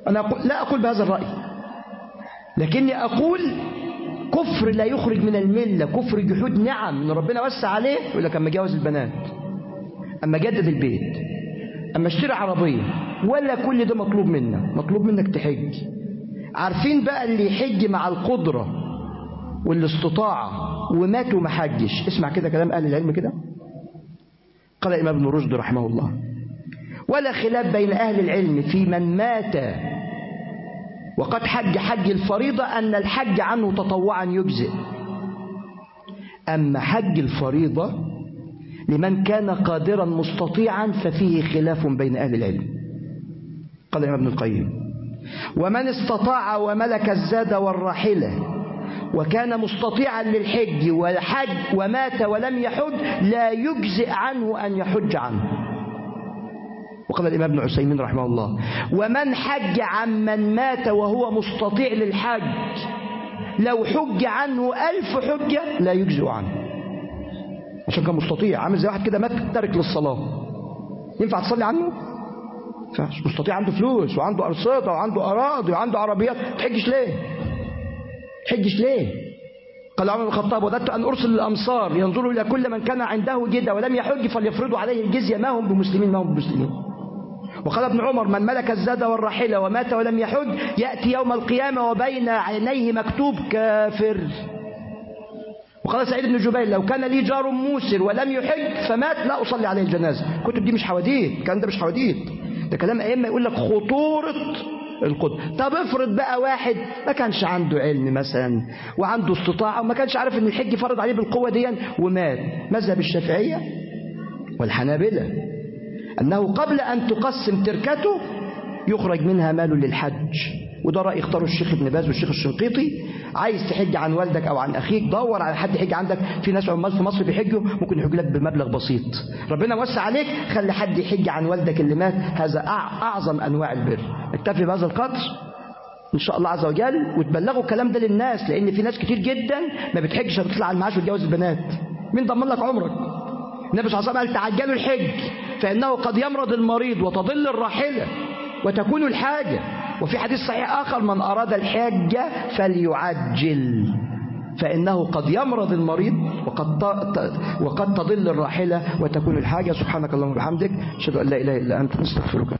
أنا أقول لا أقول بهذا الرأي لكني أقول كفر لا يخرج من الملة كفر جحود نعم ان ربنا وسع عليه يقول لك اما جوز البنات اما جدد البيت اما اشتري عربية ولا كل ده مطلوب منك مطلوب منك تحج عارفين بقى اللي يحج مع القدرة والاستطاعة ومات وما حجش اسمع كده كلام اهل العلم كده قال الامام ابن رشد رحمه الله ولا خلاف بين اهل العلم في من مات وقد حج حج الفريضة أن الحج عنه تطوعا يجزئ أما حج الفريضة لمن كان قادرا مستطيعا ففيه خلاف بين أهل العلم قال الإمام ابن القيم ومن استطاع وملك الزاد والراحلة وكان مستطيعا للحج وحج ومات ولم يحج لا يجزئ عنه أن يحج عنه وقال الإمام ابن عثيمين رحمه الله ومن حج عمن مات وهو مستطيع للحج لو حج عنه ألف حجة لا يجزئ عنه عشان كان مستطيع عامل زي واحد كده مات تارك للصلاة ينفع تصلي عنه؟ ينفعش مستطيع عنده فلوس وعنده أرصدة وعنده أراضي وعنده عربيات تحجش ليه؟ تحجش ليه؟ قال عمر بن الخطاب وددت أن أرسل الأمصار ينظروا إلى كل من كان عنده جدة ولم يحج فليفرضوا عليه الجزية ما هم بمسلمين ما هم بمسلمين وقال ابن عمر من ملك الزاد والراحلة ومات ولم يحج يأتي يوم القيامة وبين عينيه مكتوب كافر وقال سعيد بن جبير لو كان لي جار موسر ولم يحج فمات لا أصلي عليه الجنازة الكتب دي مش حواديت الكلام ده مش حواديت ده كلام أئمة يقول لك خطورة القدر طب افرض بقى واحد ما كانش عنده علم مثلا وعنده استطاعة وما كانش عارف ان الحج فرض عليه بالقوة دي ومات مذهب الشافعية والحنابلة أنه قبل أن تقسم تركته يخرج منها مال للحج وده رأي اختاره الشيخ ابن باز والشيخ الشنقيطي عايز تحج عن والدك أو عن أخيك دور على حد يحج عندك في ناس عمال في مصر بيحجوا ممكن يحج لك بمبلغ بسيط ربنا وسع عليك خلي حد يحج عن والدك اللي مات هذا أعظم أنواع البر اكتفي بهذا القدر إن شاء الله عز وجل وتبلغوا الكلام ده للناس لأن في ناس كتير جدا ما بتحجش هتطلع على المعاش وتجوز البنات مين ضمن لك عمرك النبي صلى الله عليه وسلم قال تعجلوا الحج فإنه قد يمرض المريض وتضل الراحلة وتكون الحاجة وفي حديث صحيح آخر من أراد الحج فليعجل فإنه قد يمرض المريض وقد وقد تضل الراحلة وتكون الحاجة سبحانك اللهم وبحمدك أشهد أن لا إله إلا أنت نستغفرك